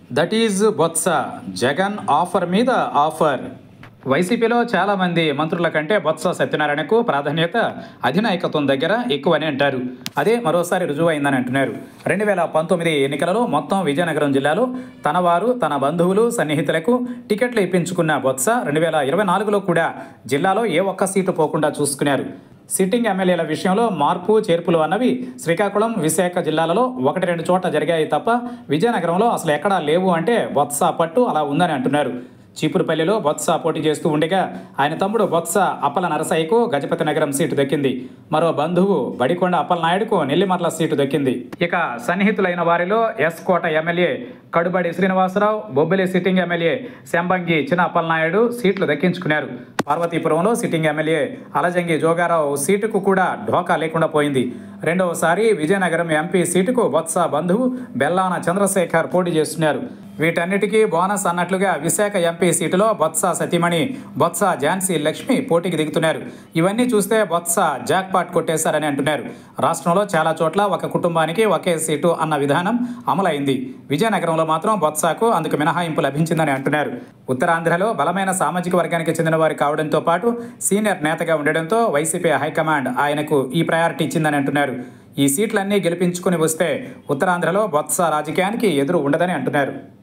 that is Botsa Jagan offer మీద offer వైసీపీలో చాలామంది మంత్రుల కంటే బొత్స సత్యనారాయణకు ప్రాధాన్యత అధినాయకత్వం దగ్గర ఎక్కువని అంటారు అదే మరోసారి రుజువైందని అంటున్నారు రెండు వేల పంతొమ్మిది ఎన్నికలలో మొత్తం విజయనగరం జిల్లాలో తన వారు తన బంధువులు సన్నిహితులకు టికెట్లు ఇప్పించుకున్న బొత్స రెండు వేల ఇరవై నాలుగులో కూడా జిల్లాలో ఏ ఒక్క సీటు పోకుండా చూసుకున్నారు సిట్టింగ్ ఎమ్మెల్యేల విషయంలో మార్పు చేర్పులు అన్నవి శ్రీకాకుళం విశాఖ జిల్లాలలో ఒకటి రెండు చోట్ల జరిగాయి తప్ప విజయనగరంలో అసలు ఎక్కడా లేవు అంటే బొత్స పట్టు అలా ఉందని అంటున్నారు చీపురుపల్లిలో బొత్స పోటీ చేస్తూ ఉండగా ఆయన తమ్ముడు బొత్స అప్పల నరసయ్యకు గజపతి నగరం సీటు దక్కింది మరో బంధువు బడికొండ అప్పలనాయుడుకు నెల్లిమర్ల సీటు దక్కింది ఇక సన్నిహితులైన వారిలో S Kota MLA Kadubandi Srinivasarao Bobbili sitting MLA Shambangi China Appalanaidu సీట్లు దక్కించుకున్నారు పార్వతీపురంలో సిట్టింగ్ ఎమ్మెల్యే అలజంగి జోగారావు సీటుకు కూడా ఢోకా లేకుండా పోయింది రెండవసారి విజయనగరం ఎంపీ సీటుకు బొత్స బంధువు బెల్లాన చంద్రశేఖర్ పోటీ చేస్తున్నారు వీటన్నిటికీ బోనస్ అన్నట్లుగా విశాఖ ఎంపీ సీటులో బొత్స సతీమణి బొత్స ఝాన్సీ లక్ష్మి పోటీకి దిగుతున్నారు ఇవన్నీ చూస్తే బొత్స జాక్పాట్ కొట్టేశారని అంటున్నారు రాష్ట్రంలో చాలా చోట్ల ఒక కుటుంబానికి ఒకే సీటు అన్న విధానం అమలైంది విజయనగరంలో మాత్రం బొత్సకు అందుకు మినహాయింపు లభించిందని అంటున్నారు ఉత్తరాంధ్రలో బలమైన సామాజిక వర్గానికి చెందిన వారు కావడంతో పాటు సీనియర్ నేతగా ఉండడంతో వైసీపీ హైకమాండ్ ఆయనకు ఈ ప్రయారిటీ ఇచ్చిందని అంటున్నారు ఈ సీట్లన్నీ గెలిపించుకుని వస్తే ఉత్తరాంధ్రలో బొత్స రాజకీయానికి ఎదురు ఉండదని అంటున్నారు